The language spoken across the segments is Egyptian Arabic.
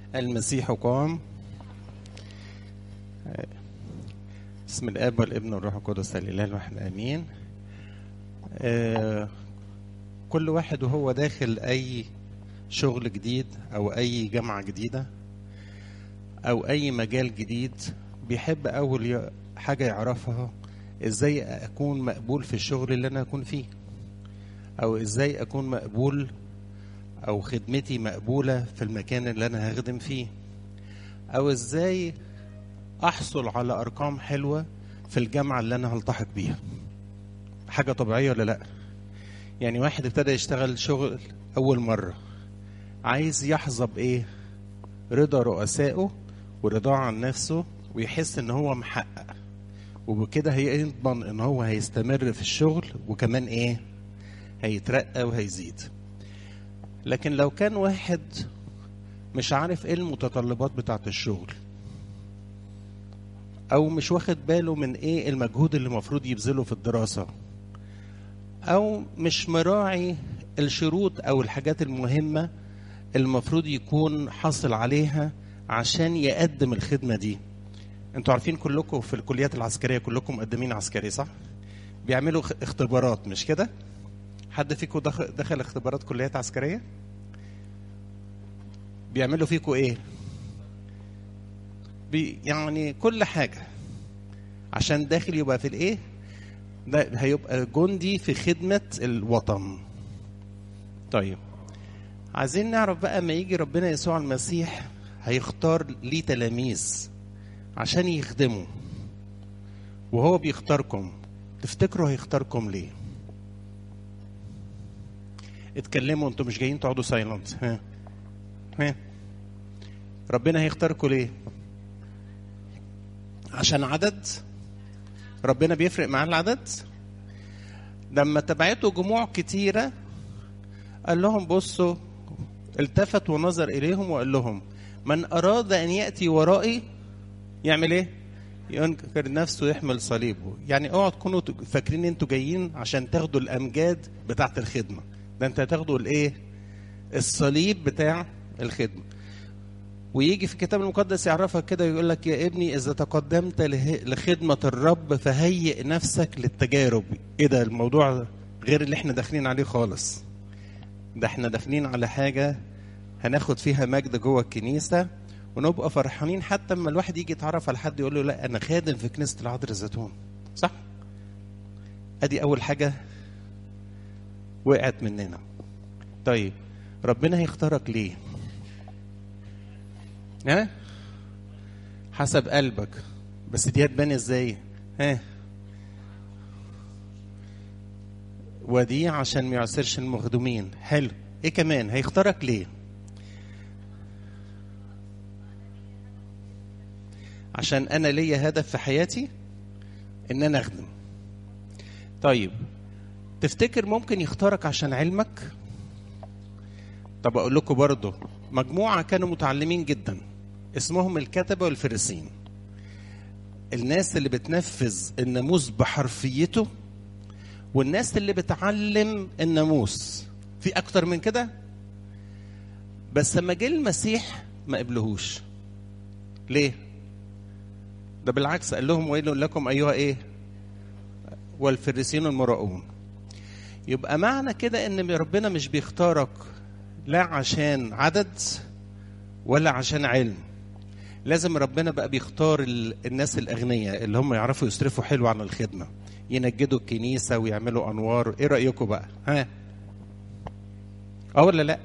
المسيح قام بسم الاب والابن والروح القدس الاله الواحد امين آه، كل واحد وهو داخل اي شغل جديد او اي جامعه جديده او اي مجال جديد بيحب اول ي- حاجه يعرفها ازاي اكون مقبول في الشغل اللي انا اكون فيه او ازاي اكون مقبول او خدمتي مقبوله في المكان اللي انا هخدم فيه او ازاي احصل على ارقام حلوه في الجامعه اللي انا هلتحق بيها حاجه طبيعيه ولا لا يعني واحد ابتدى يشتغل شغل اول مره عايز يحظى بايه رضا رؤسائه ورضاه عن نفسه ويحس ان هو محقق وبكده هيضمن ان هو هيستمر في الشغل وكمان ايه هيترقى وهيزيد لكن لو كان واحد مش عارف ايه المتطلبات بتاعت الشغل او مش واخد باله من ايه المجهود اللي المفروض يبذله في الدراسة او مش مراعي الشروط او الحاجات المهمة المفروض يكون حاصل عليها عشان يقدم الخدمة دي انتوا عارفين كلكم في الكليات العسكرية كلكم مقدمين عسكري صح بيعملوا خ- اختبارات مش كده حد فيكم دخل, دخل اختبارات كليات عسكرية بيعملوا فيكم ايه بي يعني كل حاجة عشان داخل يبقى في الايه ده هيبقى جندي في خدمة الوطن طيب عايزين نعرف بقى ما يجي ربنا يسوع المسيح هيختار ليه تلاميذ عشان يخدموا وهو بيختاركم تفتكروا هيختاركم ليه اتكلموا انتوا مش جايين تقعدوا سايلنت ها ها ربنا هيختاركم ليه عشان عدد ربنا بيفرق معاه العدد لما تبعته جموع كتيرة قال لهم بصوا التفت ونظر إليهم وقال لهم من أراد أن يأتي ورائي يعمل إيه؟ ينكر نفسه ويحمل صليبه يعني اوعوا تكونوا فاكرين انتوا جايين عشان تاخدوا الامجاد بتاعت الخدمه ده انت هتاخدوا الايه الصليب بتاع الخدمه ويجي في الكتاب المقدس يعرفك كده يقول لك يا ابني اذا تقدمت له- لخدمه الرب فهيئ نفسك للتجارب ايه ده الموضوع غير اللي احنا داخلين عليه خالص ده احنا داخلين على حاجه هناخد فيها مجد جوه الكنيسه ونبقى فرحانين حتى لما الواحد يجي يتعرف على حد يقول له لا انا خادم في كنيسه العذراء الزيتون صح ادي اول حاجه وقعت مننا طيب ربنا هيختارك ليه ها حسب قلبك بس دي هتبان ازاي ها ودي عشان ما يعسرش المخدومين حلو ايه كمان هيختارك ليه عشان انا ليا هدف في حياتي ان انا اخدم طيب تفتكر ممكن يختارك عشان علمك طب اقول لكم برضه مجموعه كانوا متعلمين جدا اسمهم الكتبه والفريسين الناس اللي بتنفذ الناموس بحرفيته والناس اللي بتعلم الناموس في اكتر من كده بس لما جه المسيح ما قبلهوش ليه ده بالعكس قال لهم ويل لكم ايها ايه والفريسين المراؤون يبقى معنى كده ان ربنا مش بيختارك لا عشان عدد ولا عشان علم لازم ربنا بقى بيختار ال- الناس الاغنياء اللي هم يعرفوا يصرفوا حلو عن الخدمه ينجدوا الكنيسه ويعملوا انوار ايه رايكم بقى ها اه ولا لا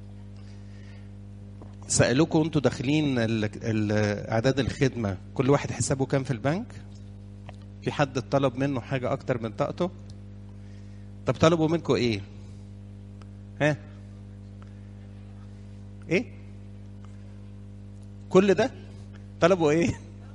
سالوكم انتوا داخلين ال- ال- اعداد الخدمه كل واحد حسابه كام في البنك في حد طلب منه حاجه اكتر من طاقته طب طلبوا منكم ايه ها ايه كل ده طلبوا ايه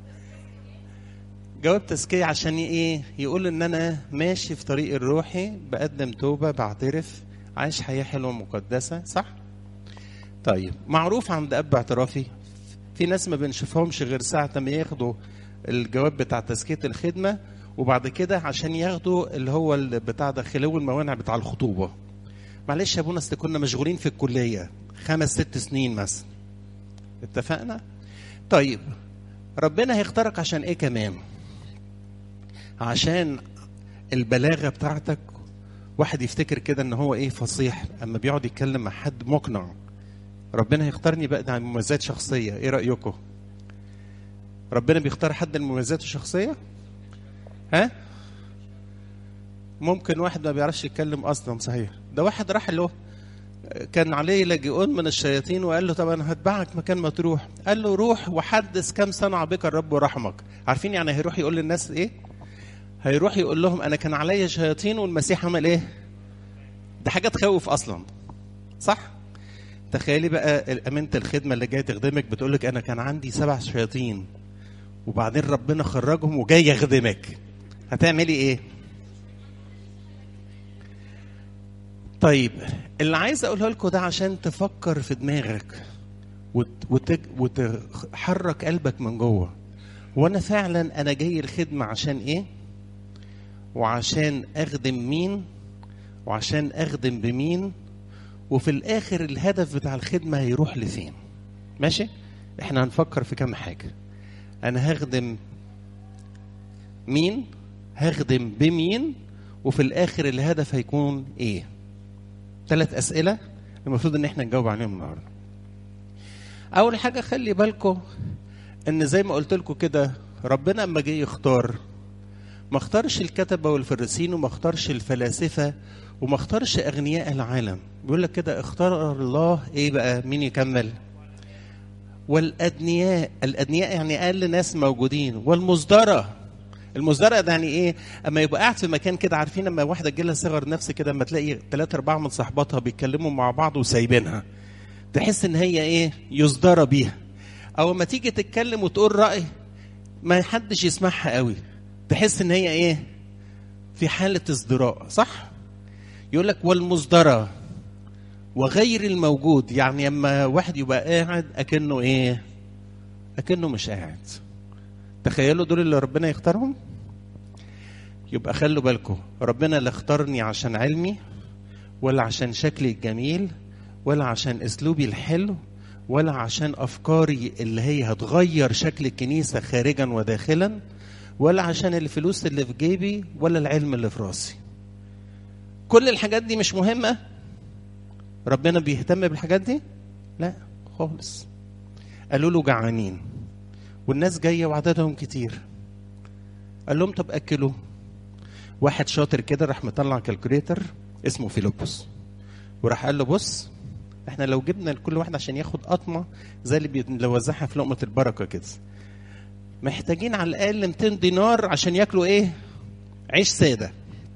جواب تزكية عشان ايه يقول ان انا ماشي في طريق الروحي بقدم توبة بعترف عايش حياة حلوة مقدسة صح طيب معروف عند اب اعترافي في ناس ما بنشوفهمش غير ساعة ما ياخدوا الجواب بتاع تزكية الخدمة وبعد كده عشان ياخدوا اللي هو ال- بتاع ده خلو الموانع بتاع الخطوبة معلش يا ابونا اصل كنا مشغولين في الكلية خمس ست سنين مثلا اتفقنا طيب ربنا هيختارك عشان ايه كمان عشان البلاغه بتاعتك واحد يفتكر كده ان هو ايه فصيح اما بيقعد يتكلم مع حد مقنع ربنا هيختارني بقى عن مميزات شخصيه ايه رايكم ربنا بيختار حد المميزات الشخصيه ها ممكن واحد ما بيعرفش يتكلم اصلا صحيح ده واحد راح له كان عليه لاجئون من الشياطين وقال له طب انا هتبعك مكان ما تروح قال له روح وحدث كم صنع بك الرب ورحمك عارفين يعني هيروح يقول للناس ايه هيروح يقول لهم انا كان عليا شياطين والمسيح عمل ايه ده حاجه تخوف اصلا صح تخيلي بقى امينه الخدمه اللي جايه تخدمك بتقول لك انا كان عندي سبع شياطين وبعدين ربنا خرجهم وجاي يخدمك هتعملي ايه طيب اللي عايز اقوله لكم ده عشان تفكر في دماغك وت... وت... وتحرك قلبك من جوه وانا فعلا انا جاي الخدمه عشان ايه وعشان اخدم مين وعشان اخدم بمين وفي الاخر الهدف بتاع الخدمه هيروح لفين ماشي احنا هنفكر في كام حاجه انا هخدم مين هخدم بمين وفي الاخر الهدف هيكون ايه ثلاث اسئله المفروض ان احنا نجاوب عليهم النهارده اول حاجه خلي بالكم ان زي ما قلت لكم كده ربنا اما جه يختار ما اختارش الكتبه والفريسين وما اختارش الفلاسفه وما اختارش اغنياء العالم بيقول لك كده اختار الله ايه بقى مين يكمل والادنياء الادنياء يعني اقل ناس موجودين والمصدره المصدره ده يعني ايه اما يبقى قاعد في مكان كده عارفين لما واحده تجي لها صغر نفس كده اما تلاقي ثلاثه اربعه من صحباتها بيتكلموا مع بعض وسايبينها تحس ان هي ايه يصدر بيها او اما تيجي تتكلم وتقول راي ما حدش يسمعها قوي تحس ان هي ايه في حاله ازدراء صح يقول لك والمصدره وغير الموجود يعني اما واحد يبقى قاعد اكنه ايه اكنه مش قاعد تخيلوا دول اللي ربنا يختارهم يبقى خلوا بالكم ربنا لا اختارني عشان علمي ولا عشان شكلي الجميل ولا عشان اسلوبي الحلو ولا عشان افكاري اللي هي هتغير شكل الكنيسه خارجا وداخلا ولا عشان الفلوس اللي في جيبي ولا العلم اللي في راسي كل الحاجات دي مش مهمه ربنا بيهتم بالحاجات دي لا خالص قالوا له جعانين والناس جايه وعددهم كتير قال لهم طب اكلوا واحد شاطر كده راح مطلع كالكوليتر اسمه فيلبس وراح قال له بص احنا لو جبنا لكل واحد عشان ياخد قطمه زي اللي بيوزعها في لقمه البركه كده محتاجين على الاقل 200 دينار عشان ياكلوا ايه عيش ساده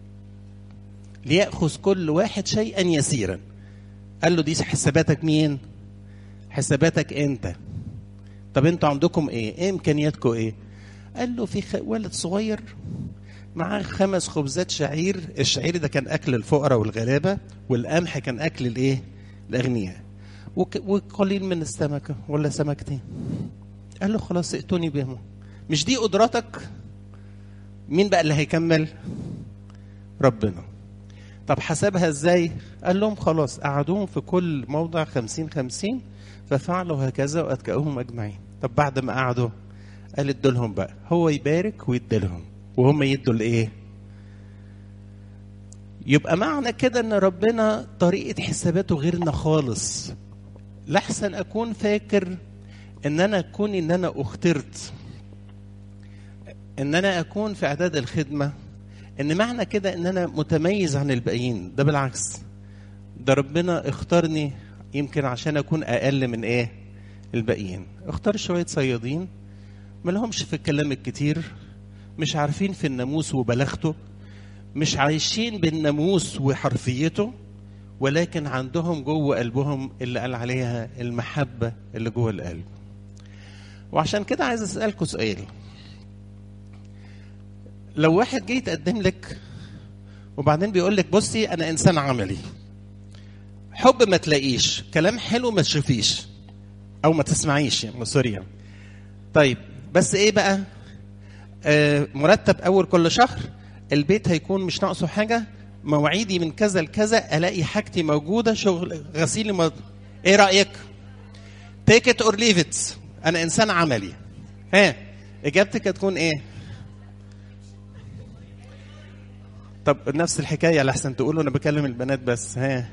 ليأخذ كل واحد شيئا يسيرا قال له دي حساباتك مين حساباتك انت طب انتوا عندكم ايه ايه امكانياتكم ايه قال له في خ... ولد صغير معاه خمس خبزات شعير الشعير ده كان اكل الفقراء والغلابه والقمح كان اكل الايه الاغنياء وك... وقليل من السمكه ولا سمكتين قال له خلاص ائتوني بهم مش دي قدراتك مين بقى اللي هيكمل ربنا طب حسبها ازاي قال لهم خلاص قعدوهم في كل موضع خمسين خمسين ففعلوا هكذا وأتكأهم أجمعين طب بعد ما قعدوا قال ادولهم بقى هو يبارك ويديلهم وهم يدوا الايه يبقى معنى كده ان ربنا طريقه حساباته غيرنا خالص لحسن اكون فاكر ان انا اكون ان انا اخترت ان انا اكون في اعداد الخدمه ان معنى كده ان انا متميز عن الباقيين ده بالعكس ده ربنا اختارني يمكن عشان اكون اقل من ايه الباقيين اختار شويه صيادين ما لهمش في الكلام الكتير مش عارفين في الناموس وبلاغته مش عايشين بالناموس وحرفيته ولكن عندهم جوه قلبهم اللي قال عليها المحبة اللي جوه القلب وعشان كده عايز أسألكم سؤال لو واحد جه يتقدم لك وبعدين بيقول لك بصي أنا إنسان عملي حب ما تلاقيش كلام حلو ما تشوفيش أو ما تسمعيش يعني سوري يعني. طيب بس إيه بقى آه مرتب أول كل شهر البيت هيكون مش ناقصه حاجة مواعيدي من كذا لكذا الاقي حاجتي موجوده شغل غسيل مد... ايه رايك تيك ات اور ليف ات انا انسان عملي ها اجابتك هتكون ايه طب نفس الحكايه لحسن تقولوا انا بكلم البنات بس ها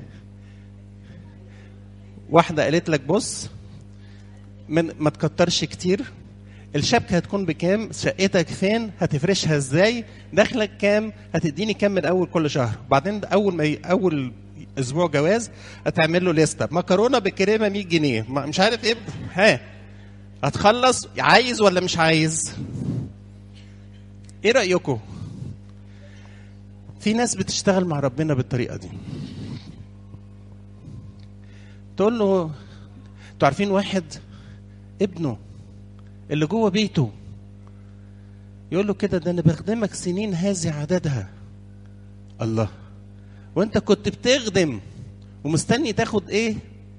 واحده قالت لك بص من ما تكترش كتير الشبكه هتكون بكام شقتك فين هتفرشها ازاي دخلك كام هتديني كام من اول كل شهر بعدين اول ما ي... اول اسبوع جواز هتعمل له لسته مكرونه بكريمه 100 جنيه ما- مش عارف ايه ها هتخلص عايز ولا مش عايز ايه رايكم في ناس بتشتغل مع ربنا بالطريقه دي تقول له انتوا عارفين واحد ابنه اللي جوه بيته يقول له كده ده انا بخدمك سنين هذه عددها الله وانت كنت بتخدم ومستني تاخد ايه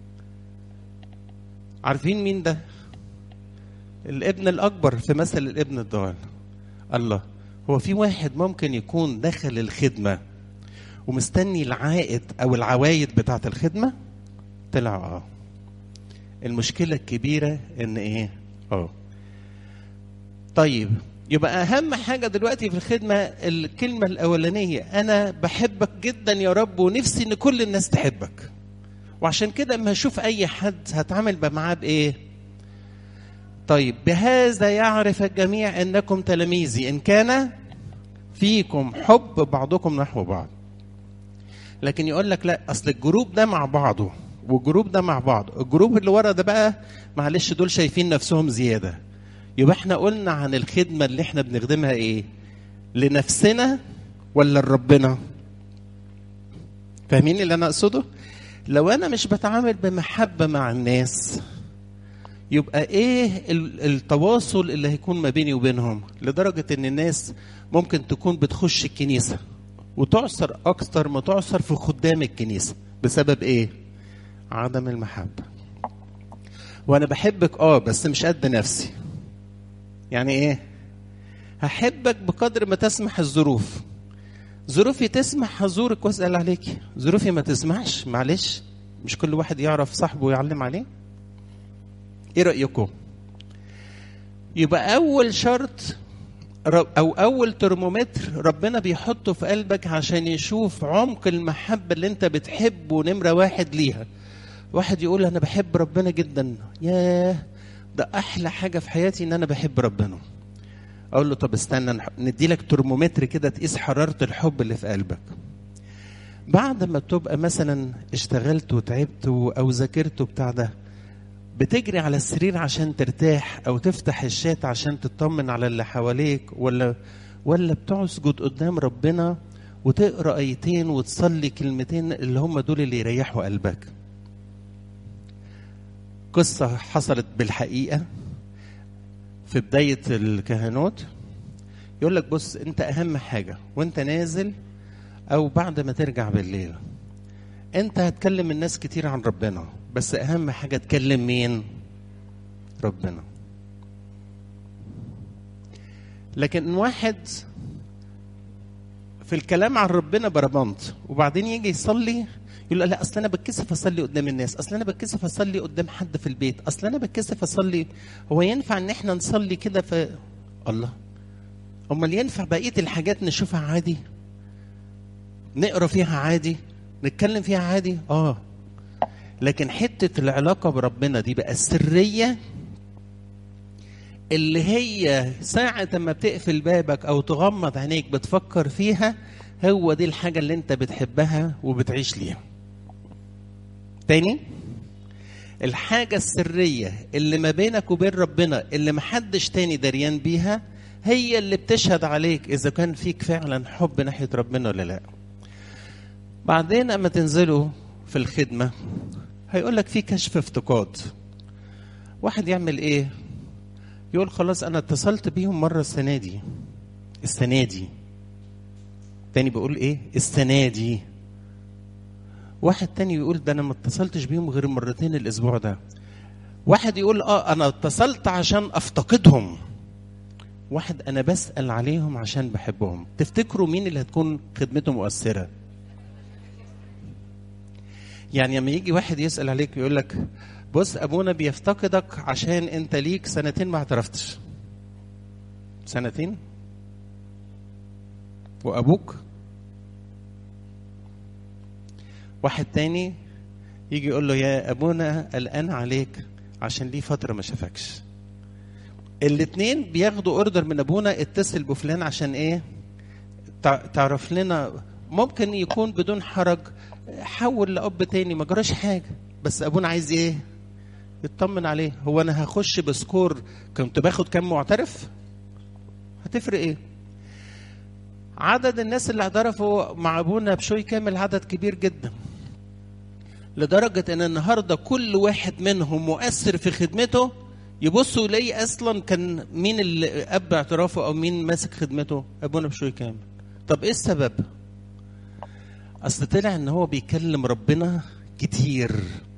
عارفين مين ده الابن الاكبر في مثل الابن الضال الله هو في واحد ممكن يكون دخل الخدمه ومستني العائد او العوايد بتاعه الخدمه طلع اه المشكله الكبيره ان ايه اه طيب يبقى اهم حاجه دلوقتي في الخدمه الكلمه الاولانيه انا بحبك جدا يا رب ونفسي ان كل الناس تحبك وعشان كده اما اشوف اي حد هتعامل معاه بايه طيب بهذا يعرف الجميع انكم تلاميذي ان كان فيكم حب بعضكم نحو بعض لكن يقول لك لا اصل الجروب ده مع بعضه والجروب ده مع بعض الجروب اللي ورا ده بقى معلش دول شايفين نفسهم زياده يبقى احنا قلنا عن الخدمه اللي احنا بنخدمها ايه لنفسنا ولا لربنا فاهمين اللي انا اقصده لو انا مش بتعامل بمحبه مع الناس يبقى ايه ال- التواصل اللي هيكون ما بيني وبينهم لدرجه ان الناس ممكن تكون بتخش الكنيسه وتعصر اكتر ما تعصر في خدام الكنيسه بسبب ايه عدم المحبه وانا بحبك اه بس مش قد نفسي يعني ايه هحبك بقدر ما تسمح الظروف ظروفي تسمح هزورك واسال عليك ظروفي ما تسمحش معلش مش كل واحد يعرف صاحبه ويعلم عليه ايه رايكم يبقى اول شرط رب- او اول ترمومتر ربنا بيحطه في قلبك عشان يشوف عمق المحبه اللي انت بتحبه نمره واحد ليها واحد يقول انا بحب ربنا جدا ياه ده احلى حاجه في حياتي ان انا بحب ربنا اقول له طب استنى نح- ندي لك ترمومتر كده تقيس حراره الحب اللي في قلبك بعد ما تبقى مثلا اشتغلت وتعبت و- او ذاكرت بتاع ده بتجري على السرير عشان ترتاح او تفتح الشات عشان تطمن على اللي حواليك ولا ولا بتسجد قدام ربنا وتقرا ايتين وتصلي كلمتين اللي هم دول اللي يريحوا قلبك قصه حصلت بالحقيقه في بدايه الكهنوت يقول لك بص انت اهم حاجه وانت نازل او بعد ما ترجع بالليل انت هتكلم الناس كتير عن ربنا بس اهم حاجه تكلم مين ربنا لكن واحد في الكلام عن ربنا بربنت وبعدين يجي يصلي يقول لا اصل انا بتكسف اصلي قدام الناس اصل انا بتكسف اصلي قدام حد في البيت اصل انا بتكسف اصلي هو ينفع ان احنا نصلي كده في الله امال ينفع بقيه الحاجات نشوفها عادي نقرا فيها عادي نتكلم فيها عادي اه لكن حته العلاقه بربنا دي بقى السريه اللي هي ساعة ما بتقفل بابك أو تغمض عينيك بتفكر فيها هو دي الحاجة اللي أنت بتحبها وبتعيش ليها. تاني الحاجة السرية اللي ما بينك وبين ربنا اللي محدش تاني دريان بيها هي اللي بتشهد عليك إذا كان فيك فعلا حب ناحية ربنا ولا لأ. بعدين أما تنزلوا في الخدمة هيقول لك في كشف افتقاد. واحد يعمل إيه؟ يقول خلاص انا اتصلت بيهم مره السنه دي السنه دي تاني بقول ايه السنه دي واحد تاني يقول ده انا ما اتصلتش بيهم غير مرتين الاسبوع ده واحد يقول اه انا اتصلت عشان افتقدهم واحد انا بسال عليهم عشان بحبهم تفتكروا مين اللي هتكون خدمته مؤثره يعني لما يجي واحد يسال عليك يقول لك بص ابونا بيفتقدك عشان انت ليك سنتين ما اعترفتش سنتين وابوك واحد تاني يجي يقول له يا ابونا قلقان عليك عشان ليه فتره ما شافكش الاتنين بياخدوا اوردر من ابونا اتصل بفلان عشان ايه تع- تعرف لنا ممكن يكون بدون حرج حول لاب تاني ما جراش حاجه بس ابونا عايز ايه يطمن عليه هو انا هخش بسكور كنت باخد كام معترف هتفرق ايه عدد الناس اللي اعترفوا مع ابونا بشوي كامل عدد كبير جدا لدرجة ان النهاردة كل واحد منهم مؤثر في خدمته يبصوا يلاقي اصلا كان مين اللي اب اعترافه او مين ماسك خدمته ابونا بشوي كامل طب ايه السبب اصل طلع ان هو بيكلم ربنا كتير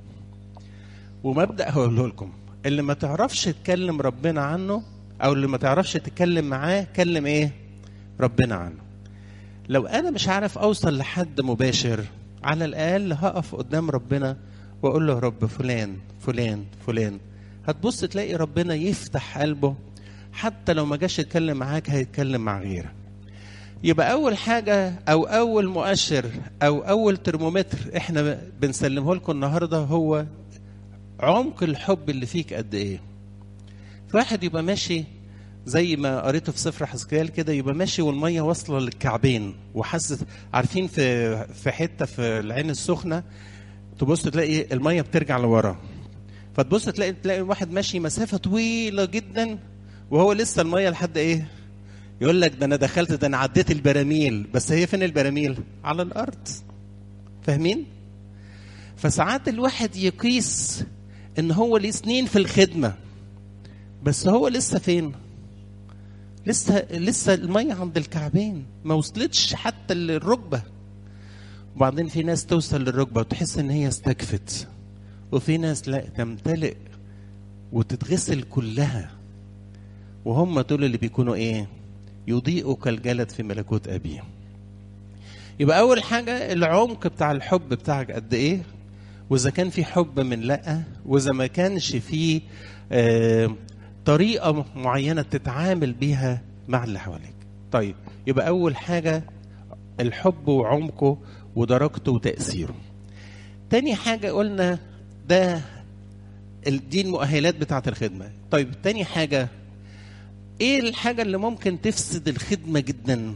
ومبدا هقوله لكم اللي ما تعرفش تكلم ربنا عنه او اللي ما تعرفش تتكلم معاه كلم ايه ربنا عنه لو انا مش عارف اوصل لحد مباشر على الاقل هقف قدام ربنا واقول له يا رب فلان فلان فلان هتبص تلاقي ربنا يفتح قلبه حتى لو ما جاش يتكلم معاك هيتكلم مع غيرك يبقى اول حاجه او اول مؤشر او اول ترمومتر احنا بنسلمه لكم النهارده هو عمق الحب اللي فيك قد ايه في واحد يبقى ماشي زي ما قريته في سفر حزقيال كده يبقى ماشي والميه واصله للكعبين وحاسس عارفين في في حته في العين السخنه تبص تلاقي الميه بترجع لورا فتبص تلاقي تلاقي واحد ماشي مسافه طويله جدا وهو لسه الميه لحد ايه يقول لك ده انا دخلت ده انا عديت البراميل بس هي فين البراميل على الارض فاهمين فساعات الواحد يقيس ان هو ليه سنين في الخدمه بس هو لسه فين لسه لسه الميه عند الكعبين ما وصلتش حتى للركبه وبعدين في ناس توصل للركبه وتحس ان هي استكفت وفي ناس لا تمتلئ وتتغسل كلها وهم دول اللي بيكونوا ايه يضيئوا كالجلد في ملكوت ابيه يبقى اول حاجه العمق بتاع الحب بتاعك قد ايه واذا كان في حب من لا واذا ما كانش في آه طريقه معينه تتعامل بيها مع اللي حواليك طيب يبقى اول حاجه الحب وعمقه ودرجته وتاثيره تاني حاجه قلنا ده ال- دي المؤهلات بتاعه الخدمه طيب تاني حاجه ايه الحاجه اللي ممكن تفسد الخدمه جدا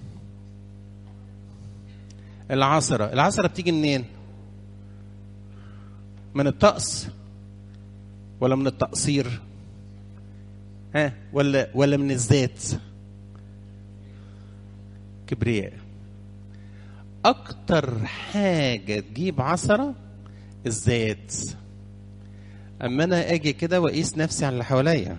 العصره العصره بتيجي منين من الطقس ولا من التقصير ها ولا ولا من الذات كبرياء اكتر حاجه تجيب عثره الذات اما انا اجي كده واقيس نفسي على اللي حواليا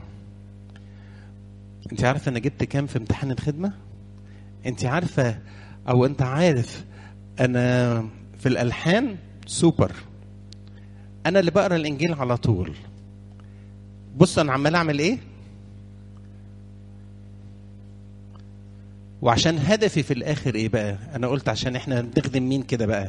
انت عارفه انا جبت كام في امتحان الخدمه انت عارفه او انت عارف انا في الالحان سوبر انا اللي بقرا الانجيل على طول بص انا عمال اعمل ايه وعشان هدفي في الاخر ايه بقى انا قلت عشان احنا بنخدم مين كده بقى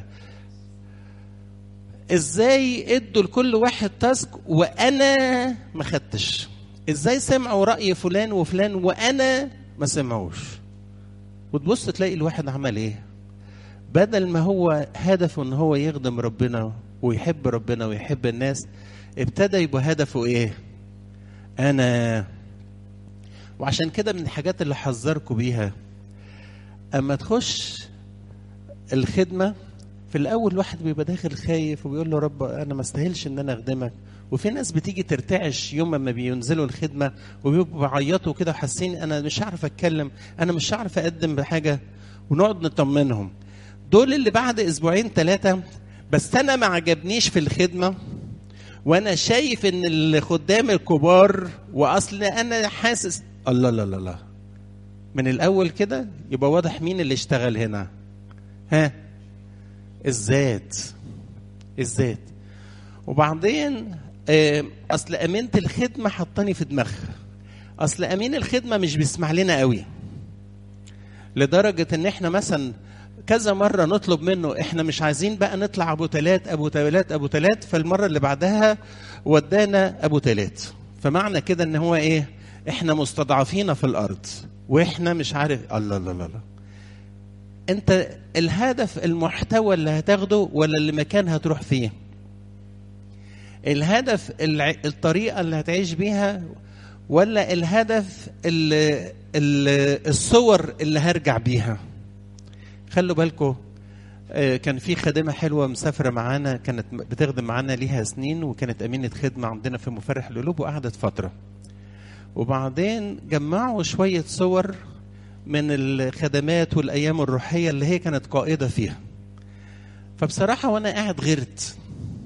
ازاي ادوا لكل واحد تاسك وانا ما خدتش ازاي سمعوا راي فلان وفلان وانا ما سمعوش وتبص تلاقي الواحد عمل ايه بدل ما هو هدفه ان هو يخدم ربنا ويحب ربنا ويحب الناس ابتدى يبقى هدفه ايه انا وعشان كده من الحاجات اللي حذركم بيها اما تخش الخدمه في الاول واحد بيبقى داخل خايف وبيقول له رب انا ما استاهلش ان انا اخدمك وفي ناس بتيجي ترتعش يوم ما بينزلوا الخدمه وبيبقوا بيعيطوا كده وحاسين انا مش عارف اتكلم انا مش عارف اقدم بحاجه ونقعد نطمنهم دول اللي بعد اسبوعين ثلاثه بس انا ما عجبنيش في الخدمه وانا شايف ان الخدام الكبار واصل انا حاسس الله لا لا لا من الاول كده يبقى واضح مين اللي اشتغل هنا ها الذات الذات وبعدين آه، اصل امينه الخدمه حطاني في دماغها اصل امين الخدمه مش بيسمع لنا قوي لدرجه ان احنا مثلا كذا مرة نطلب منه احنا مش عايزين بقى نطلع ابو تلات ابو تلات ابو تلات فالمرة اللي بعدها ودانا ابو تلات فمعنى كده ان هو ايه احنا مستضعفين في الارض واحنا مش عارف الله الله الله انت الهدف المحتوى اللي هتاخده ولا المكان هتروح فيه الهدف الع... الطريقة اللي هتعيش بيها ولا الهدف ال... ال... الصور اللي هرجع بيها خلوا بالكم كان في خادمة حلوة مسافرة معانا كانت بتخدم معانا ليها سنين وكانت أمينة خدمة عندنا في مفرح القلوب وقعدت فترة وبعدين جمعوا شوية صور من الخدمات والأيام الروحية اللي هي كانت قائدة فيها فبصراحة وأنا قاعد غيرت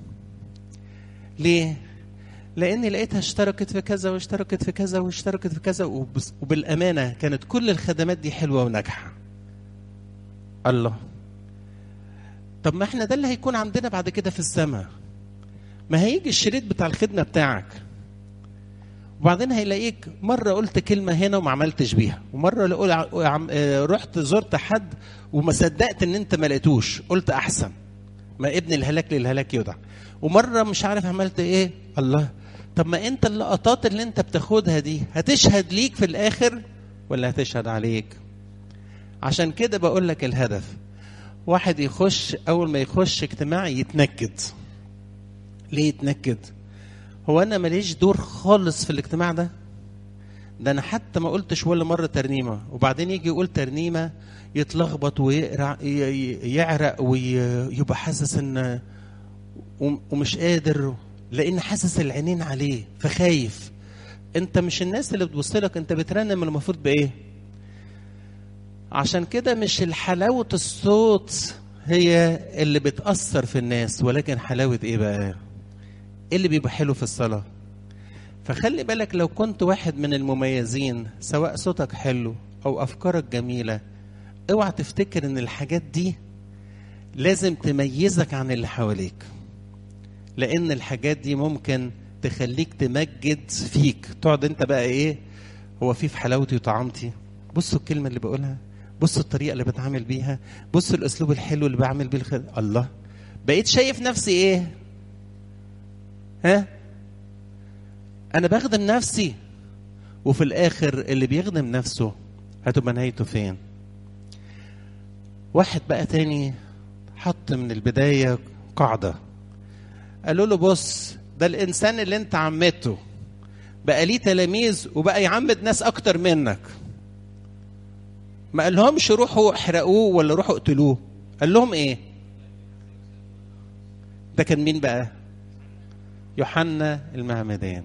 ليه؟ لأني لقيتها اشتركت في كذا واشتركت في كذا واشتركت في كذا وبالأمانة كانت كل الخدمات دي حلوة وناجحة الله طب ما احنا ده اللي هيكون عندنا بعد كده في السماء ما هيجي الشريط بتاع الخدمه بتاعك وبعدين هيلاقيك مره قلت كلمه هنا وما عملتش بيها ومره رحت زرت حد وما صدقت ان انت ما لقيتوش قلت احسن ما ابن الهلاك للهلاك يدع ومره مش عارف عملت ايه الله طب ما انت اللقطات اللي انت بتاخدها دي هتشهد ليك في الاخر ولا هتشهد عليك عشان كده بقول لك الهدف واحد يخش اول ما يخش اجتماع يتنكد ليه يتنكد هو انا ماليش دور خالص في الاجتماع ده ده انا حتى ما قلتش ولا مره ترنيمه وبعدين يجي يقول ترنيمه يتلخبط ويقرع يعرق ويبقى حاسس ان ومش قادر لان حاسس العينين عليه فخايف انت مش الناس اللي بتبص لك انت بترنم المفروض بايه عشان كده مش حلاوة الصوت هي اللي بتأثر في الناس ولكن حلاوة ايه بقى ايه اللي بيبقى حلو في الصلاة فخلي بالك لو كنت واحد من المميزين سواء صوتك حلو او افكارك جميلة اوعى تفتكر ان الحاجات دي لازم تميزك عن اللي حواليك لان الحاجات دي ممكن تخليك تمجد فيك تقعد انت بقى ايه هو في في حلاوتي وطعامتي بصوا الكلمة اللي بقولها بصوا الطريقه اللي بتعامل بيها بصوا الاسلوب الحلو اللي بعمل بيه الخد... الله بقيت شايف نفسي ايه ها انا بخدم نفسي وفي الاخر اللي بيخدم نفسه هتبقى نهايته فين واحد بقى تاني حط من البدايه قاعده قالوا له بص ده الانسان اللي انت عمته بقى ليه تلاميذ وبقى يعمد ناس اكتر منك ما قال لهمش روحوا احرقوه ولا روحوا اقتلوه قال لهم ايه ده كان مين بقى يوحنا المعمدان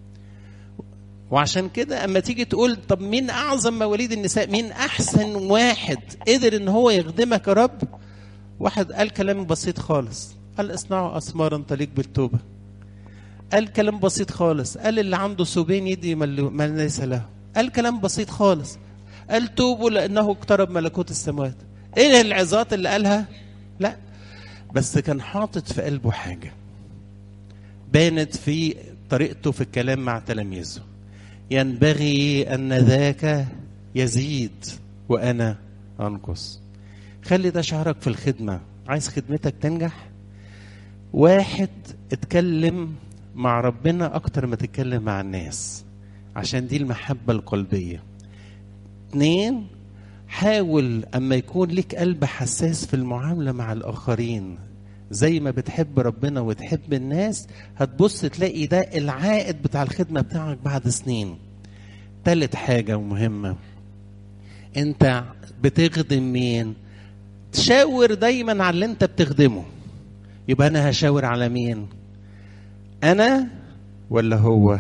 وعشان كده اما تيجي تقول طب مين اعظم مواليد النساء مين احسن واحد قدر ان هو يخدمك يا رب واحد قال كلام بسيط خالص قال اصنعوا اسمارا تليق بالتوبه قال كلام بسيط خالص قال اللي عنده ثوبين يدي ما ليس له قال كلام بسيط خالص قال توبوا لانه اقترب ملكوت السماوات ايه العظات اللي قالها لا بس كان حاطط في قلبه حاجه بانت في طريقته في الكلام مع تلاميذه ينبغي ان ذاك يزيد وانا انقص خلي ده شعرك في الخدمه عايز خدمتك تنجح واحد اتكلم مع ربنا اكتر ما تتكلم مع الناس عشان دي المحبه القلبيه اتنين حاول اما يكون لك قلب حساس في المعامله مع الاخرين زي ما بتحب ربنا وتحب الناس هتبص تلاقي ده العائد بتاع الخدمه بتاعك بعد سنين تالت حاجه ومهمه انت بتخدم مين تشاور دايما على اللي انت بتخدمه يبقى انا هشاور على مين انا ولا هو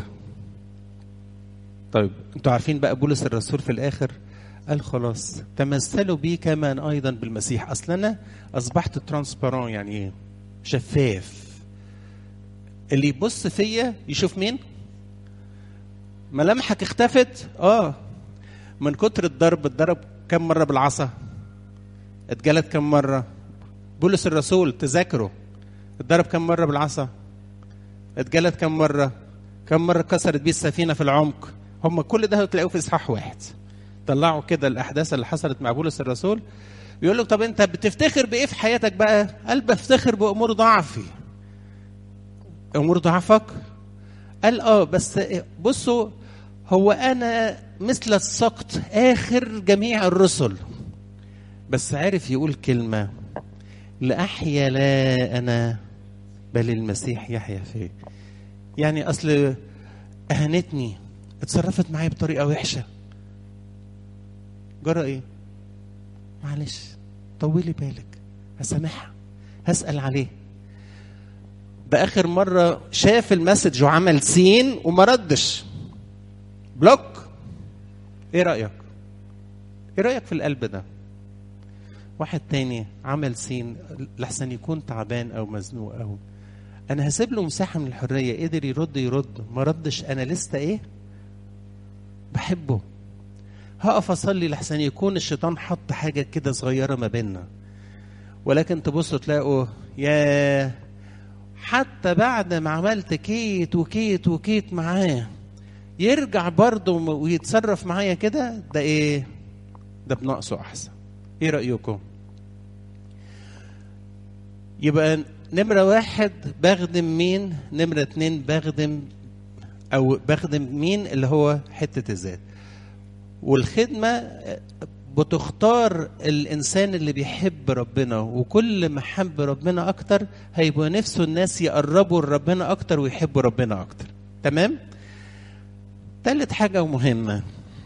طيب انتوا عارفين بقى بولس الرسول في الاخر قال خلاص تمثلوا بي كما ايضا بالمسيح اصل انا اصبحت ترانسبارون يعني ايه شفاف اللي يبص فيا يشوف مين ملامحك اختفت اه من كتر الضرب اتضرب كم مره بالعصا اتجلد كم مره بولس الرسول تذاكره اتضرب كم مره بالعصا اتجلد كم مره كم مره كسرت بيه السفينه في العمق هم كل ده هتلاقوه في اصحاح واحد طلعوا كده الاحداث اللي حصلت مع بولس الرسول يقول له طب انت بتفتخر بايه في حياتك بقى قال بفتخر بامور ضعفي امور ضعفك قال اه بس بصوا هو انا مثل السقط اخر جميع الرسل بس عرف يقول كلمه لاحيا لا انا بل المسيح يحيا فيه يعني اصل اهانتني اتصرفت معايا بطريقه وحشه جرى ايه معلش طولي بالك هسامحها هسال عليه ده اخر مره شاف المسج وعمل سين وما ردش بلوك ايه رايك ايه رايك في القلب ده واحد تاني عمل سين لحسن يكون تعبان او مزنوق او انا هسيب له مساحه من الحريه قدر يرد يرد ما ردش انا لسه ايه بحبه هقف اصلي لحسن يكون الشيطان حط حاجه كده صغيره ما بيننا ولكن تبصوا تلاقوا يا حتى بعد ما عملت كيت وكيت وكيت معاه يرجع برضه ويتصرف معايا كده ده ايه ده بنقصه احسن ايه رايكم يبقى نمرة واحد بخدم مين نمرة اتنين بخدم أو بخدم مين اللي هو حتة الذات والخدمة بتختار الإنسان اللي بيحب ربنا وكل ما حب ربنا أكتر هيبقى نفسه الناس يقربوا لربنا أكتر ويحبوا ربنا أكتر تمام؟ تالت حاجة مهمة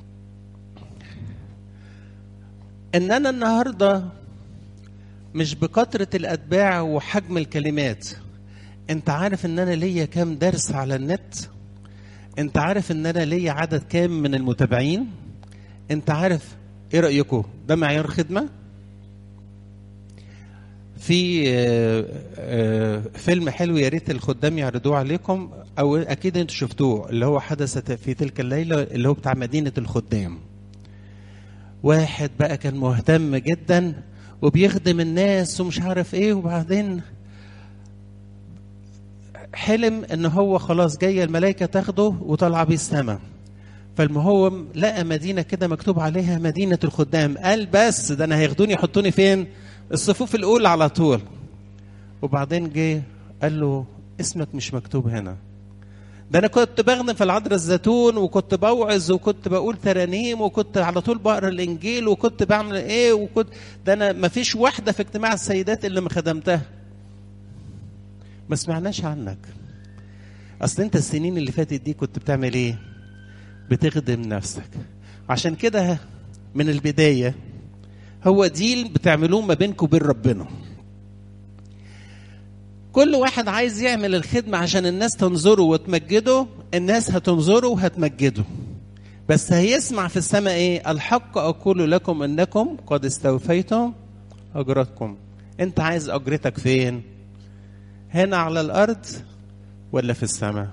إن أنا النهاردة مش بكثرة الأتباع وحجم الكلمات أنت عارف إن أنا ليا كام درس على النت أنت عارف إن أنا ليا عدد كام من المتابعين أنت عارف إيه رأيكم ده معيار خدمة في فيلم حلو يا ريت الخدام يعرضوه عليكم او اكيد انتوا شفتوه اللي هو حدث في تلك الليله اللي هو بتاع مدينه الخدام واحد بقى كان مهتم جدا وبيخدم الناس ومش عارف ايه وبعدين حلم ان هو خلاص جايه الملائكه تاخده وطالعه بيه السماء فالمهم لقى مدينه كده مكتوب عليها مدينه الخدام قال بس ده انا هياخدوني يحطوني فين الصفوف الاولى على طول وبعدين جه قال له اسمك مش مكتوب هنا ده انا كنت بخدم في العذراء الزيتون وكنت بوعظ وكنت بقول ترانيم وكنت على طول بقرا الانجيل وكنت بعمل ايه وكنت ده انا ما فيش واحده في اجتماع السيدات اللي ما خدمتها ما سمعناش عنك اصل انت السنين اللي فاتت دي كنت بتعمل ايه بتخدم نفسك عشان كده من البدايه هو ديل بتعملوه ما بينكم وبين ربنا كل واحد عايز يعمل الخدمة عشان الناس تنظره وتمجده الناس هتنظره وهتمجده بس هيسمع في السماء ايه الحق أقول لكم أنكم قد استوفيتم أجرتكم أنت عايز أجرتك فين هنا على الأرض ولا في السماء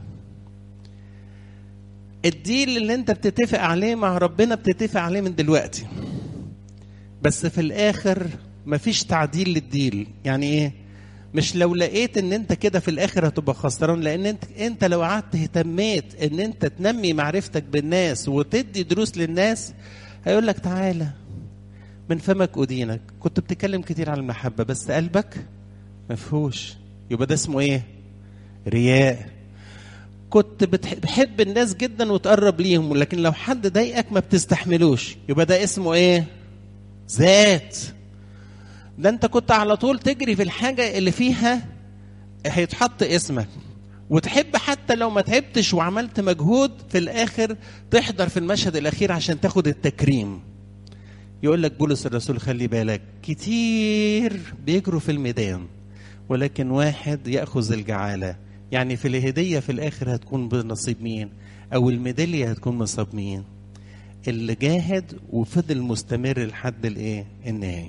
الديل اللي انت بتتفق عليه مع ربنا بتتفق عليه من دلوقتي بس في الاخر مفيش تعديل للديل يعني ايه مش لو لقيت ان انت كده في الاخر هتبقى خسران لان انت انت لو قعدت اهتميت ان انت تنمي معرفتك بالناس وتدي دروس للناس هيقول لك تعالى من فمك ادينك كنت بتتكلم كتير عن المحبه بس قلبك مفهوش يبقى ده اسمه ايه رياء كنت بتحب الناس جدا وتقرب ليهم لكن لو حد ضايقك ما بتستحملوش يبقى ده اسمه ايه ذات ده انت كنت على طول تجري في الحاجة اللي فيها هيتحط اسمك وتحب حتى لو ما تعبتش وعملت مجهود في الاخر تحضر في المشهد الاخير عشان تاخد التكريم يقول لك بولس الرسول خلي بالك كتير بيجروا في الميدان ولكن واحد ياخذ الجعاله يعني في الهديه في الاخر هتكون بنصيب مين او الميداليه هتكون نصيب مين اللي جاهد وفضل مستمر لحد الايه النهايه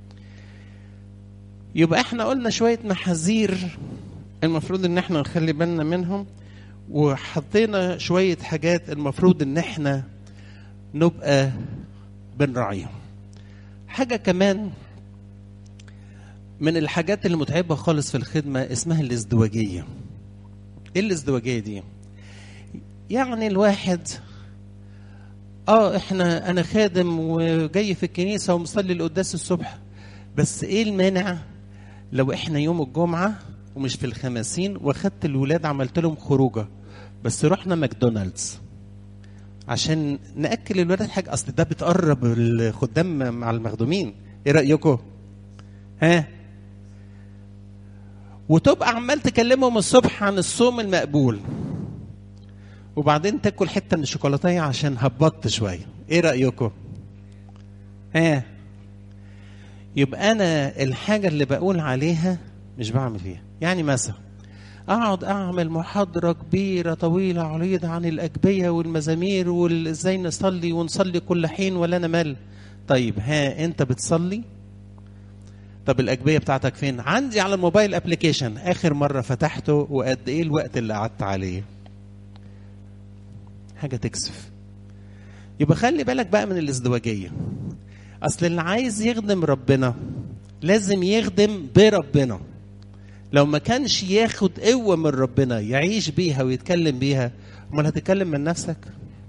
يبقى احنا قلنا شويه محاذير المفروض ان احنا نخلي بالنا منهم وحطينا شويه حاجات المفروض ان احنا نبقى بنراعيهم حاجه كمان من الحاجات اللي متعبه خالص في الخدمه اسمها الازدواجيه ايه الازدواجيه دي يعني الواحد اه احنا انا خادم وجاي في الكنيسه ومصلي القداس الصبح بس ايه المانع لو احنا يوم الجمعه ومش في الخمسين واخدت الولاد عملت لهم خروجه بس رحنا ماكدونالدز عشان ناكل الولاد حاجه اصل ده بتقرب الخدام مع المخدومين ايه رايكم ها وتبقى عمال تكلمهم الصبح عن الصوم المقبول وبعدين تاكل حته من الشوكولاتيه عشان هبطت شويه ايه رايكم ها يبقى انا الحاجه اللي بقول عليها مش بعمل فيها يعني مثلا اقعد اعمل محاضره كبيره طويله عريضه عن الاجبيه والمزامير وازاي نصلي ونصلي كل حين ولا انا مال طيب ها انت بتصلي طب الاجبيه بتاعتك فين عندي على الموبايل ابلكيشن اخر مره فتحته وقد ايه الوقت اللي قعدت عليه حاجه تكسف يبقى خلي بالك بقى من الازدواجيه اصل اللي عايز يخدم ربنا لازم يخدم بربنا لو ما كانش ياخد قوه من ربنا يعيش بيها ويتكلم بيها امال هتتكلم من نفسك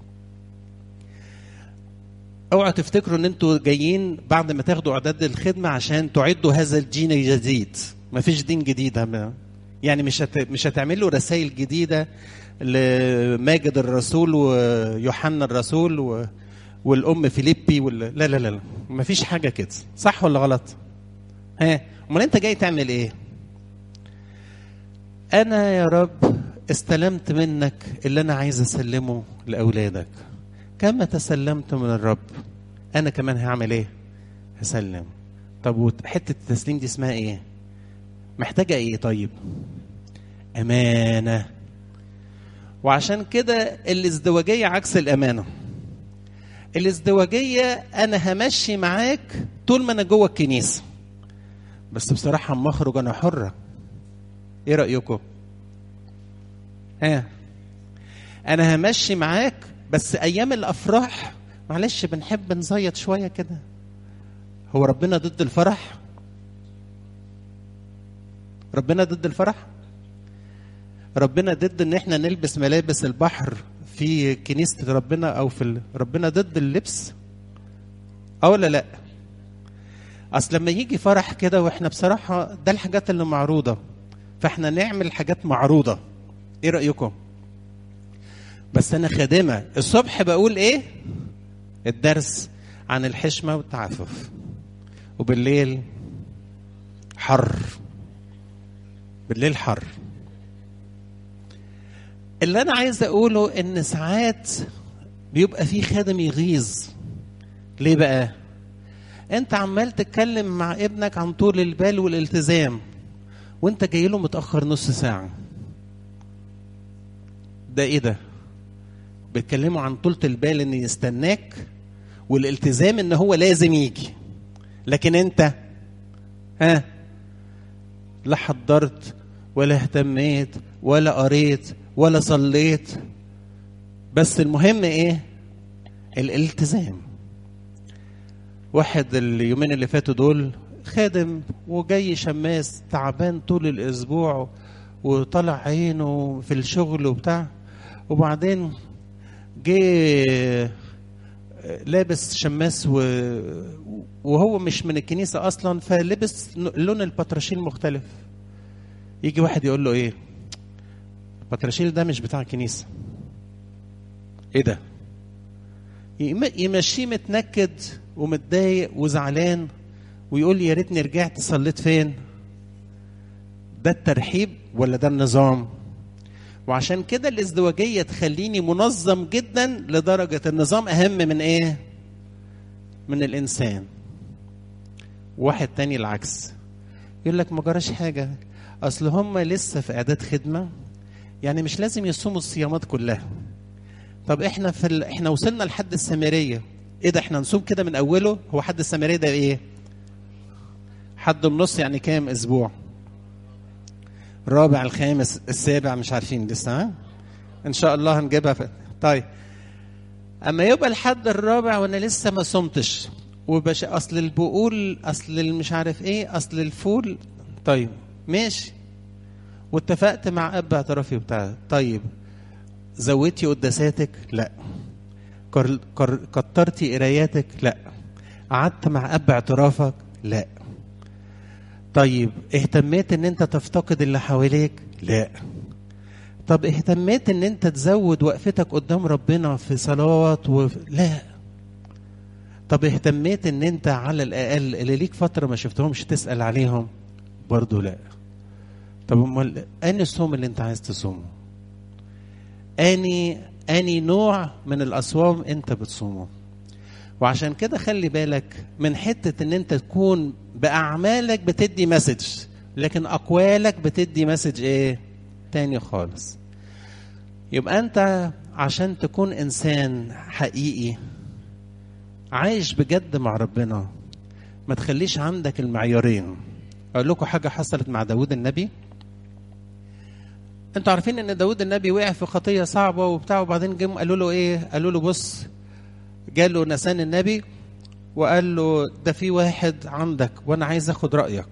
اوعوا تفتكروا ان انتوا جايين بعد ما تاخدوا اعداد الخدمه عشان تعدوا هذا الدين الجديد مفيش دين جديد هم- يعني مش هت... مش هتعملوا رسائل جديده لماجد الرسول ويوحنا الرسول و... والام فيليبي وال... لا لا لا لا مفيش حاجه كده صح ولا غلط ها امال انت جاي تعمل ايه انا يا رب استلمت منك اللي انا عايز اسلمه لاولادك كما تسلمت من الرب انا كمان هعمل ايه هسلم طب وحته التسليم دي اسمها ايه محتاجه ايه طيب امانه وعشان كده الازدواجيه عكس الامانه الازدواجيه انا همشي معاك طول ما انا جوه الكنيسه بس بصراحه اما اخرج انا حره ايه رايكم ها انا همشي معاك بس ايام الافراح معلش بنحب نزيط شويه كده هو ربنا ضد الفرح ربنا ضد الفرح ربنا ضد ان احنا نلبس ملابس البحر في كنيسه ربنا او في ال... ربنا ضد اللبس اه ولا لا اصل لما يجي فرح كده واحنا بصراحه ده الحاجات اللي معروضه فاحنا نعمل حاجات معروضه ايه رايكم بس انا خادمه الصبح بقول ايه الدرس عن الحشمه والتعفف وبالليل حر بالليل حر اللي انا عايز اقوله ان ساعات بيبقى في خادم يغيظ ليه بقى انت عمال تتكلم مع ابنك عن طول البال والالتزام وانت جاي له متاخر نص ساعه ده ايه ده بيتكلموا عن طولة البال ان يستناك والالتزام ان هو لازم يجي لكن انت ها لا حضرت ولا اهتميت ولا قريت ولا صليت بس المهم ايه الالتزام واحد اليومين اللي فاتوا دول خادم وجاي شماس تعبان طول الاسبوع وطلع عينه في الشغل وبتاع وبعدين جه لابس شماس و... وهو مش من الكنيسة أصلا فلبس لون البطرشيل مختلف يجي واحد يقول له إيه البطرشيل ده مش بتاع الكنيسة إيه ده يم- يمشيه متنكد ومتضايق وزعلان ويقول لي يا ريتني رجعت صليت فين ده الترحيب ولا ده النظام وعشان كده الازدواجية تخليني منظم جدا لدرجة النظام أهم من إيه؟ من الإنسان. واحد تاني العكس. يقول لك ما جراش حاجة أصل هم لسه في إعداد خدمة يعني مش لازم يصوموا الصيامات كلها. طب إحنا في ال... إحنا وصلنا لحد السامرية. إيه ده إحنا نصوم كده من أوله؟ هو حد السامرية ده إيه؟ حد النص يعني كام أسبوع؟ الرابع الخامس السابع مش عارفين لسه ها ان شاء الله هنجيبها في... طيب اما يبقى الحد الرابع وانا لسه ما صمتش وبش اصل البقول اصل مش عارف ايه اصل الفول طيب ماشي واتفقت مع اب اعترافي بتاع طيب زودتي قداساتك لا كر... كر... كترتي قراياتك لا قعدت مع اب اعترافك لا طيب اهتميت ان انت تفتقد اللي حواليك لا طب اهتميت ان انت تزود وقفتك قدام ربنا في صلوات و... لا طب اهتميت ان انت على الاقل اللي ليك فتره ما شفتهمش تسال عليهم برضو لا طب امال اني الصوم اللي انت عايز تصومه اني اني نوع من الاصوام انت بتصومه وعشان كده خلي بالك من حته ان انت تكون باعمالك بتدي مسج لكن اقوالك بتدي مسج ايه تاني خالص يبقى انت عشان تكون انسان حقيقي عايش بجد مع ربنا ما تخليش عندك المعيارين اقول لكم حاجه حصلت مع داود النبي انتوا عارفين ان داود النبي وقع في خطيه صعبه وبتاع وبعدين جم قالوا له ايه قالوا له بص جاله نسان النبي وقال له ده في واحد عندك وانا عايز اخد رايك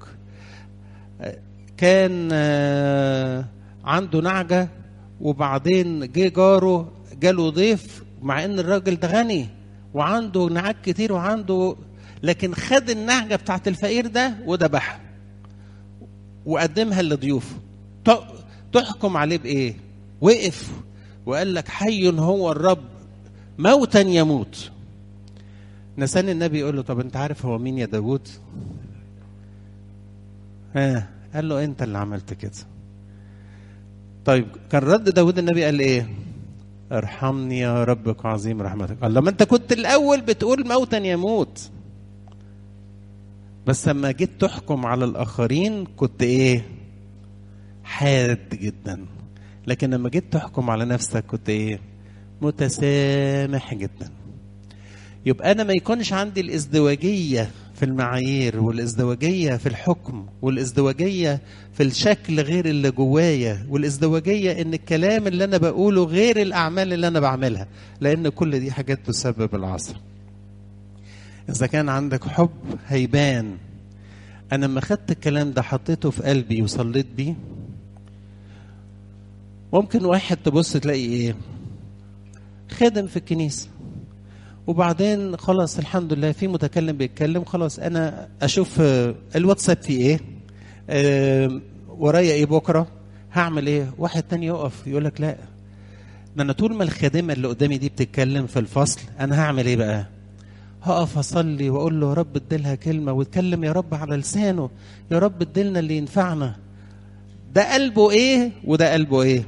كان عنده نعجه وبعدين جه جاره جاله ضيف مع ان الراجل ده غني وعنده نعاج كتير وعنده لكن خد النعجه بتاعت الفقير ده وذبحها وقدمها لضيوفه تحكم عليه بايه وقف وقال لك حي هو الرب موتا يموت نسان النبي يقول له طب انت عارف هو مين يا داوود ها قال له انت اللي عملت كده طيب كان رد داود النبي قال ايه ارحمني يا ربك عظيم رحمتك قال لما انت كنت الاول بتقول موتا يموت بس لما جيت تحكم على الاخرين كنت ايه حاد جدا لكن لما جيت تحكم على نفسك كنت ايه متسامح جدا يبقى انا ما يكونش عندي الازدواجيه في المعايير والازدواجيه في الحكم والازدواجيه في الشكل غير اللي جوايا والازدواجيه ان الكلام اللي انا بقوله غير الاعمال اللي انا بعملها لان كل دي حاجات تسبب العصر اذا كان عندك حب هيبان انا لما خدت الكلام ده حطيته في قلبي وصليت بيه ممكن واحد تبص تلاقي ايه خادم في الكنيسه وبعدين خلاص الحمد لله في متكلم بيتكلم خلاص انا اشوف الواتساب فيه ايه أه ورايا ايه بكره هعمل ايه واحد تاني يقف يقول لك لا ده انا طول ما الخادمه اللي قدامي دي بتتكلم في الفصل انا هعمل ايه بقى هقف اصلي واقول له يا رب اديلها كلمه واتكلم يا رب على لسانه يا رب اديلنا اللي ينفعنا ده قلبه ايه وده قلبه ايه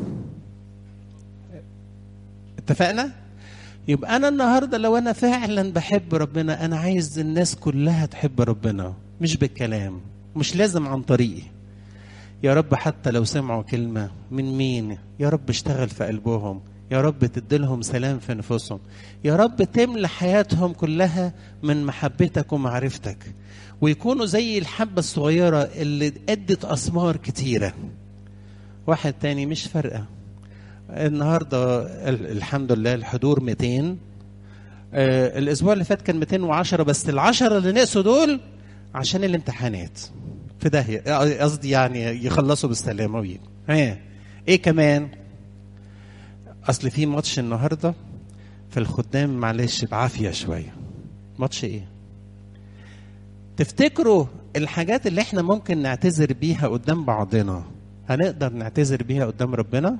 اتفقنا يبقى انا النهارده لو انا فعلا بحب ربنا انا عايز الناس كلها تحب ربنا مش بالكلام مش لازم عن طريقي يا رب حتى لو سمعوا كلمة من مين يا رب اشتغل في قلبهم يا رب تديلهم سلام في نفوسهم يا رب تملى حياتهم كلها من محبتك ومعرفتك ويكونوا زي الحبة الصغيرة اللي ادت أثمار كتيرة واحد تاني مش فارقة النهارده الحمد لله الحضور 200 آه الاسبوع اللي فات كان 210 بس العشرة اللي نقصوا دول عشان الامتحانات في داهية قصدي يعني يخلصوا بالسلامة ويجوا ها ايه كمان اصل في ماتش النهارده في الخدام معلش بعافية شوية ماتش ايه تفتكروا الحاجات اللي احنا ممكن نعتذر بيها قدام بعضنا هنقدر نعتذر بيها قدام ربنا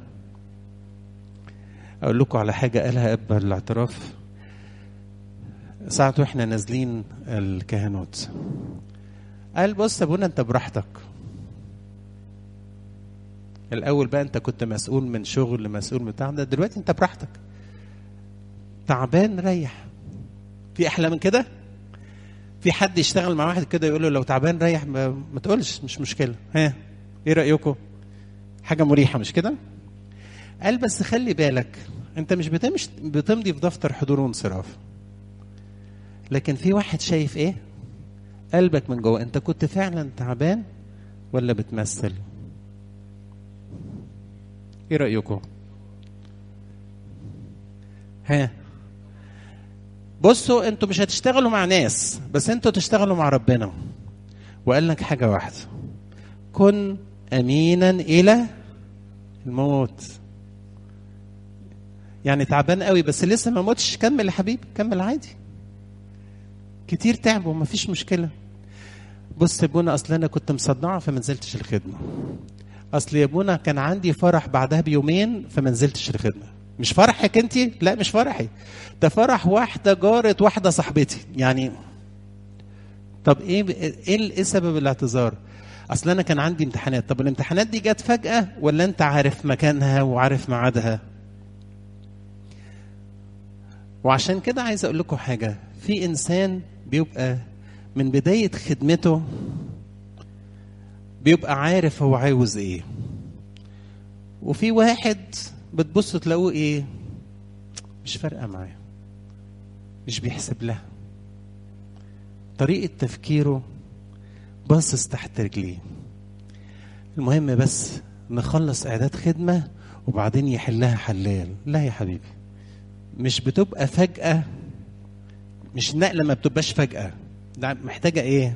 اقول لكم على حاجه قالها اب الاعتراف ساعة واحنا نازلين الكهنوت قال بص يا ابونا انت براحتك الاول بقى انت كنت مسؤول من شغل مسؤول بتاع ده دلوقتي انت براحتك تعبان ريح في احلى من كده في حد يشتغل مع واحد كده يقول له لو تعبان ريح ما, ما تقولش مش مشكله ها ايه رايكم حاجه مريحه مش كده قال بس خلي بالك انت مش بتمش بتمضي في دفتر حضور وانصراف لكن في واحد شايف ايه قلبك من جوه انت كنت فعلا تعبان ولا بتمثل ايه رايكم ها بصوا انتوا مش هتشتغلوا مع ناس بس انتوا تشتغلوا مع ربنا وقال لك حاجه واحده كن امينا الى الموت يعني تعبان قوي بس لسه ما موتش كمل يا حبيبي كمل عادي كتير تعبوا ما فيش مشكله بص يا ابونا اصل انا كنت مصدعه فما نزلتش الخدمه اصل يا ابونا كان عندي فرح بعدها بيومين فما نزلتش الخدمه مش فرحك انت لا مش فرحي ده فرح واحده جاره واحده صاحبتي يعني طب ايه ايه ايه سبب الاعتذار اصل انا كان عندي امتحانات طب الامتحانات دي جت فجاه ولا انت عارف مكانها وعارف ميعادها وعشان كده عايز اقول لكم حاجه في انسان بيبقى من بدايه خدمته بيبقى عارف هو عاوز ايه وفي واحد بتبص تلاقوه ايه مش فارقه معاه مش بيحسب لها طريقه تفكيره باصص تحت رجليه المهم بس نخلص اعداد خدمه وبعدين يحلها حلال لا يا حبيبي مش بتبقى فجاه مش نقله ما بتبقاش فجاه ده محتاجه ايه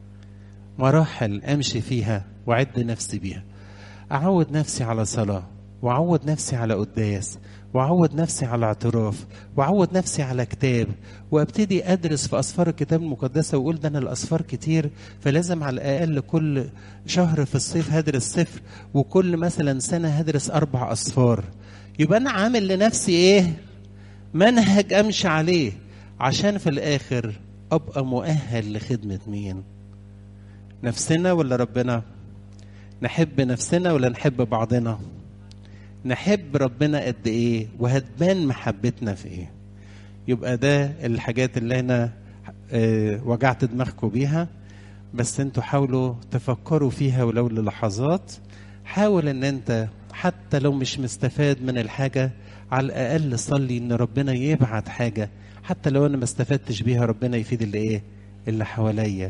مراحل امشي فيها واعد نفسي بيها اعود نفسي على صلاه واعود نفسي على قداس واعود نفسي على اعتراف واعود نفسي على كتاب وابتدي ادرس في اسفار الكتاب المقدسه واقول ده انا الاسفار كتير فلازم على الاقل كل شهر في الصيف هدرس صفر وكل مثلا سنه هدرس اربع اسفار يبقى انا عامل لنفسي ايه منهج امشي عليه عشان في الاخر ابقى مؤهل لخدمه مين نفسنا ولا ربنا نحب نفسنا ولا نحب بعضنا نحب ربنا قد ايه وهتبان محبتنا في ايه يبقى ده الحاجات اللي انا اه وجعت دماغكم بيها بس انتوا حاولوا تفكروا فيها ولو للحظات حاول ان انت حتى لو مش مستفاد من الحاجه على الاقل صلي ان ربنا يبعت حاجه حتى لو انا ما استفدتش بيها ربنا يفيد اللي ايه اللي حواليا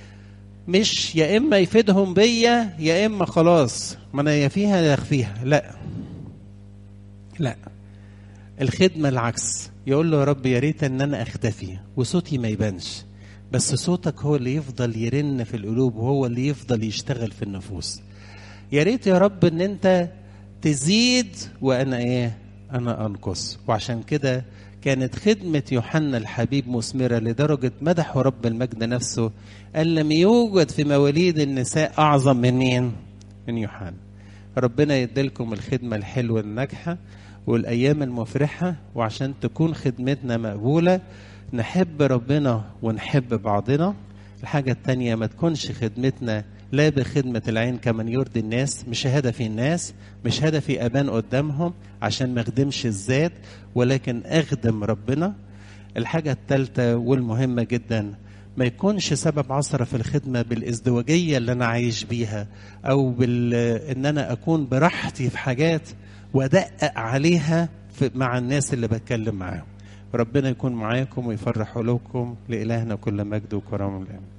مش يا اما يفيدهم بيا يا اما خلاص ما انا يا فيها يا فيها لا لا الخدمه العكس يقول له يا رب يا ريت ان انا اختفي وصوتي ما يبانش بس صوتك هو اللي يفضل يرن في القلوب وهو اللي يفضل يشتغل في النفوس يا ريت يا رب ان انت تزيد وانا ايه انا انقص وعشان كده كانت خدمة يوحنا الحبيب مثمرة لدرجة مدحه رب المجد نفسه قال لم يوجد في مواليد النساء أعظم من مين؟ من يوحنا ربنا يديلكم الخدمة الحلوة الناجحة والأيام المفرحة وعشان تكون خدمتنا مقبولة نحب ربنا ونحب بعضنا الحاجة التانية ما تكونش خدمتنا لا بخدمة العين كمن يرضي الناس مش هدفي الناس مش هدفي أبان قدامهم عشان ما أخدمش الذات ولكن أخدم ربنا الحاجة الثالثة والمهمة جدا ما يكونش سبب عثرة في الخدمة بالازدواجية اللي أنا عايش بيها أو بال... إن أنا أكون براحتي في حاجات وأدقق عليها في... مع الناس اللي بتكلم معاهم ربنا يكون معاكم ويفرح قلوبكم لإلهنا كل مجد وكرم الآن